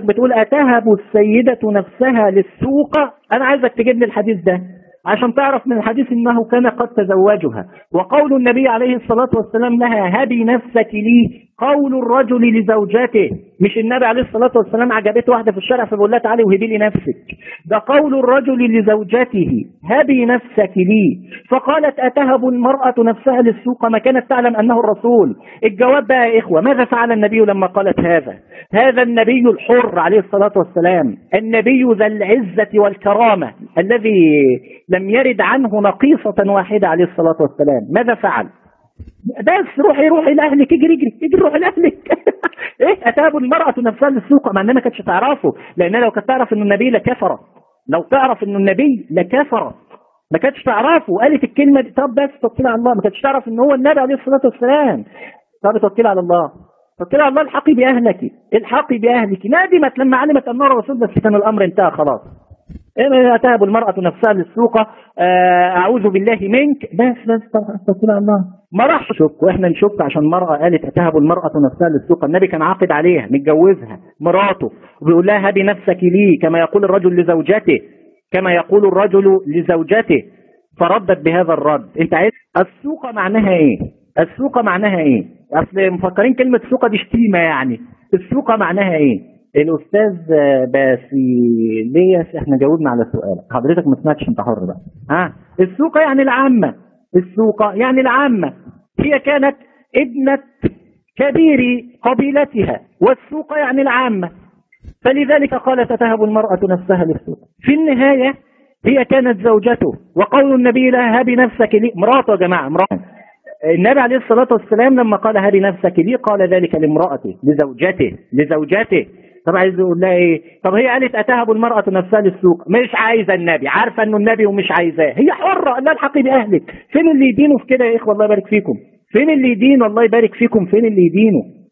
حضرتك بتقول أتهب السيدة نفسها للسوق أنا عايزك تجيب لي الحديث ده عشان تعرف من الحديث انه كان قد تزوجها وقول النبي عليه الصلاة والسلام لها هبي نفسك لي قول الرجل لزوجته مش النبي عليه الصلاة والسلام عجبته واحدة في الشارع فبقول لها تعالي وهبي لي نفسك ده قول الرجل لزوجته هبي نفسك لي فقالت أتهب المرأة نفسها للسوق ما كانت تعلم أنه الرسول الجواب بقى يا إخوة ماذا فعل النبي لما قالت هذا هذا النبي الحر عليه الصلاة والسلام النبي ذا العزة والكرامة الذي لم يرد عنه نقيصة واحدة عليه الصلاة والسلام ماذا فعل بس روحي روحي لاهلك اجري اجري اجري روحي لاهلك ايه اتاب المراه نفسها للسوق مع انها ما كانتش تعرفه لانها لو كانت تعرف انه النبي لكفرت لو تعرف انه النبي لكفرت ما كانتش تعرفه قالت الكلمه دي طب بس توكلي على الله ما كانتش تعرف ان هو النبي عليه الصلاه والسلام طب توكلي على الله توكلي على الله الحقي باهلك الحقي باهلك ندمت لما علمت انه رسول بس كان الامر انتهى خلاص إيه تهب المرأة نفسها للسوق أعوذ بالله منك بس بس توكل على الله ما راح شك واحنا نشك عشان مرأة قالت أتهب المرأة نفسها للسوق النبي كان عاقد عليها متجوزها مراته وبيقول لها هبي نفسك لي كما يقول الرجل لزوجته كما يقول الرجل لزوجته فردت بهذا الرد انت عايز السوق معناها ايه السوق معناها ايه اصل مفكرين كلمة سوق دي شتيمة يعني السوق معناها ايه الاستاذ باسيلياس احنا جاوبنا على السؤال حضرتك ما سمعتش انت حر بقى ها السوق يعني العامة السوق يعني العامة هي كانت ابنة كبير قبيلتها والسوق يعني العامة فلذلك قالت تهب المرأة نفسها للسوق في النهاية هي كانت زوجته وقول النبي لها هبي نفسك لي مراته يا جماعة مراته النبي عليه الصلاة والسلام لما قال هبي نفسك لي قال ذلك لامرأته لزوجته لزوجته طب عايز يقول لها ايه طب هي قالت اتهب المرأة نفسها للسوق مش عايزة النبي عارفة انه النبي ومش عايزاه هي حرة لا الحقي باهلك فين اللي يدينه في كده يا اخوة الله يبارك فيكم فين اللي يدين الله يبارك فيكم فين اللي يدينه